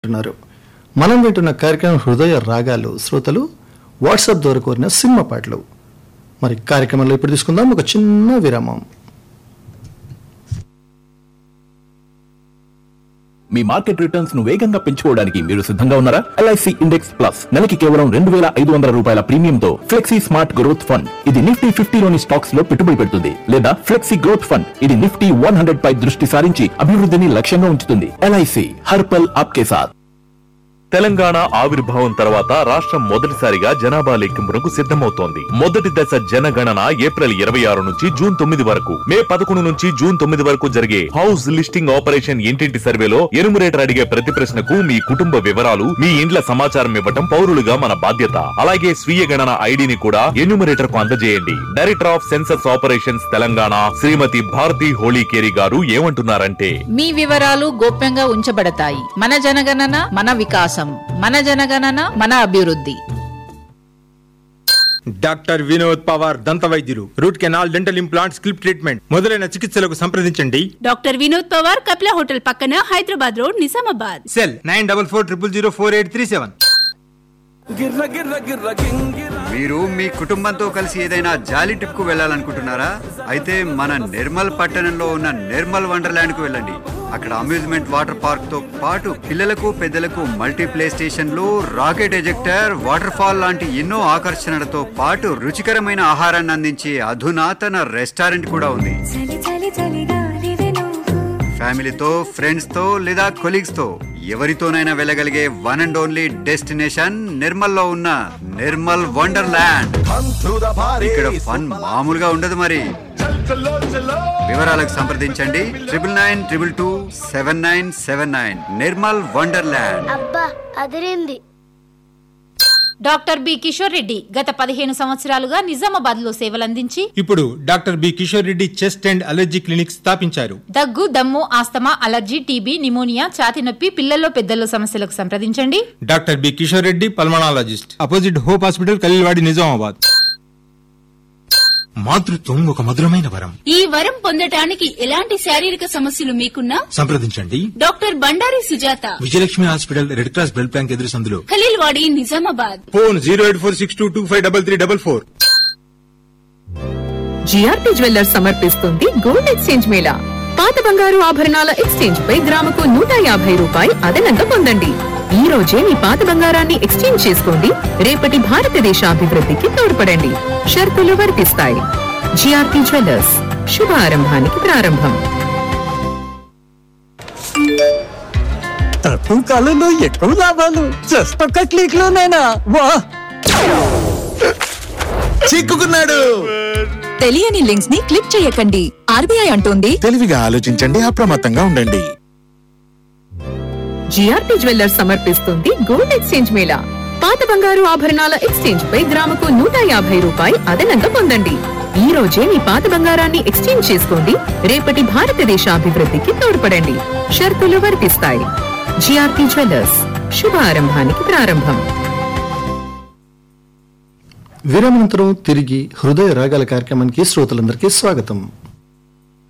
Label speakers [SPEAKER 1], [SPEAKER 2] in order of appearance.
[SPEAKER 1] అంటున్నారు మనం వింటున్న కార్యక్రమం హృదయ రాగాలు శ్రోతలు వాట్సాప్ ద్వారా కోరిన సినిమా పాటలు మరి కార్యక్రమంలో ఇప్పుడు తీసుకుందాం ఒక చిన్న విరామం
[SPEAKER 2] మీ మార్కెట్ రిటర్న్స్ ను వేగంగా పెంచుకోవడానికి మీరు సిద్ధంగా ఉన్నారా ఎల్ఐసి ఇండెక్స్ ప్లస్ నెలకి కేవలం రెండు వేల ఐదు వందల రూపాయల ప్రీమియంతో ఫ్లెక్సీ స్మార్ట్ గ్రోత్ ఫండ్ ఇది నిఫ్టీ ఫిఫ్టీలోని స్టాక్స్ లో పెట్టుబడి పెడుతుంది లేదా ఫ్లెక్సీ గ్రోత్ ఫండ్ ఇది నిఫ్టీ వన్ హండ్రెడ్ పై దృష్టి సారించి అభివృద్ధిని లక్ష్యంగా ఉంచుతుంది ఎల్ఐసి హర్పల్ ఆప్కే సాథ్
[SPEAKER 3] తెలంగాణ ఆవిర్భావం తర్వాత రాష్ట్రం మొదటిసారిగా జనాభా లెక్కింపునకు సిద్ధమవుతోంది మొదటి దశ జనగణన ఏప్రిల్ ఇరవై ఆరు నుంచి జూన్ తొమ్మిది వరకు మే పదకొండు నుంచి జూన్ తొమ్మిది వరకు జరిగే హౌస్ లిస్టింగ్ ఆపరేషన్ ఇంటింటి సర్వేలో ఎనుమరేటర్ అడిగే ప్రతి ప్రశ్నకు మీ కుటుంబ వివరాలు మీ ఇండ్ల సమాచారం ఇవ్వటం పౌరులుగా మన బాధ్యత అలాగే స్వీయ గణన ఐడిని కూడా ఎన్యూమరేటర్ కు అందజేయండి director of census operations Telangana Shrimati Bharati Holikeri గారు ఏమంటున్నారంటే
[SPEAKER 4] మీ వివరాలు గోప్యంగా ఉంచబడతాయి మన జనగణన మన వికాసం మన జనగణన మన అభివృద్ధి
[SPEAKER 5] డాక్టర్ వినోద్ పవార్ దంత వైద్యులు రూట్ కెనాల్ డెంటల్ ఇంప్లాంట్ స్కిల్ప్ ట్రీట్మెంట్ మొదలైన చికిత్సలకు సంప్రదించండి
[SPEAKER 6] డాక్టర్ వినోద్ పవార్ కపిల హోటల్ పక్కన Hyderabad road Nizamabad
[SPEAKER 5] cell nine double four triple zero four eight three seven
[SPEAKER 7] మీరు మీ కుటుంబంతో కలిసి ఏదైనా జాలీ ట్రిప్ కు వెళ్ళాలనుకుంటున్నారా అయితే మన నిర్మల్ పట్టణంలో ఉన్న నిర్మల్ వండర్లాండ్ కు వెళ్ళండి అక్కడ అమ్యూజ్మెంట్ వాటర్ పార్క్ తో పాటు పిల్లలకు పెద్దలకు మల్టీ ప్లే స్టేషన్లు రాకెట్ ఎజెక్టర్ వాటర్ ఫాల్ లాంటి ఎన్నో ఆకర్షణలతో పాటు రుచికరమైన ఆహారాన్ని అందించే అధునాతన రెస్టారెంట్ కూడా ఉంది
[SPEAKER 8] చలి చలి చలిగాలివే నువ్వు
[SPEAKER 7] ఫ్యామిలీతో ఫ్రెండ్స్ తో లేదా కొలీగ్స్ తో ఎవరితోనైనా వెళ్ళగలిగే one and only destination Nirmal లో ఉన్న నిర్మల్ వండర్లాండ్ ఇక్కడ ఫన్ మామూలుగా ఉండదు మరి వివరాలకు సంప్రదించండి triple nine triple two seven nine seven nine Nirmal wonderland
[SPEAKER 8] అబ్బా అదిరింది
[SPEAKER 4] డాక్టర్ బి కిషోర్ రెడ్డి గత పదిహేను సంవత్సరాలుగా నిజామాబాద్ లో సేవలందించి
[SPEAKER 5] ఇప్పుడు doctor B Kishore Reddy chest and allergy clinic స్థాపించారు
[SPEAKER 4] దగ్గు దమ్ము ఆస్తమా అలర్జీ టీబీ నిమోనియా ఛాతి నొప్పి పిల్లల్లో పెద్దల్లో సమస్యలకు సంప్రదించండి
[SPEAKER 5] doctor B Kishore Reddy pulmonologist opposite hope hospital Khaleelwadi Nizamabad మాతృత్వం ఒక మధురమైన వరం
[SPEAKER 6] ఈ వరం పొందటానికి ఎలాంటి శారీరక సమస్యలు మీకున్నా
[SPEAKER 5] సంప్రదించండి
[SPEAKER 6] doctor Bandari Sujatha
[SPEAKER 5] Vijayalakshmi hospital red cross blood bank ఎదురు సందులో
[SPEAKER 6] Khaleel Wadi Nizamabad
[SPEAKER 5] phone zero eight four six two two five double three double four
[SPEAKER 9] GRP jewellers సమర్పిస్తుంది గోల్డ్ ఎక్స్చేంజ్ మేళా పాత బంగారు ఆభరణాల ఎక్స్చేంజ్ పై గ్రాముకు నూట యాభై రూపాయి అదనంగా పొందండి ఈ రోజే మీ పాత బంగారాన్ని ఎక్స్చేంజ్ చేసుకోండి రేపటి భారతదేశ అభివృద్ధికి తోడ్పడండి షరతులు వర్తిస్తాయి జిఆర్పి జ్యువెల్లర్స్ శుభారంభానికి ప్రారంభం
[SPEAKER 10] తక్కువ కాలంలో ఎక్కువ లాభాలు జస్ట్ ఒక్క క్లిక్ లోనైనా వా
[SPEAKER 11] చిక్కుకున్నాడు
[SPEAKER 9] తెలియని లింక్స్ ని క్లిక్ చేయకండి ఆర్బీఐ అంటోంది
[SPEAKER 11] తెలివిగా ఆలోచించండి అప్రమత్తంగా ఉండండి
[SPEAKER 9] జిఆర్పి జ్యువెల్లర్స్ సమర్పిస్తుంది గోల్డ్ ఎక్స్చేంజ్ మేళా పాత బంగారు ఆభరణాల ఎక్స్చేంజ్ పై గ్రాముకు నూట యాభై రూపాయి అదనంగా పొందండి ఈ రోజే మీ పాత బంగారాన్ని ఎక్స్చేంజ్ చేసుకోండి రేపటి భారతదేశ అభివృద్ధికి తోడ్పడండి షరతులు వర్తిస్తాయి జిఆర్పి జ్యువెల్లర్స్ శుభారంభానికి ప్రారంభం
[SPEAKER 1] విరామనంతరం తిరిగి హృదయ రాగాల కార్యక్రమానికి శ్రోతలందరికీ స్వాగతం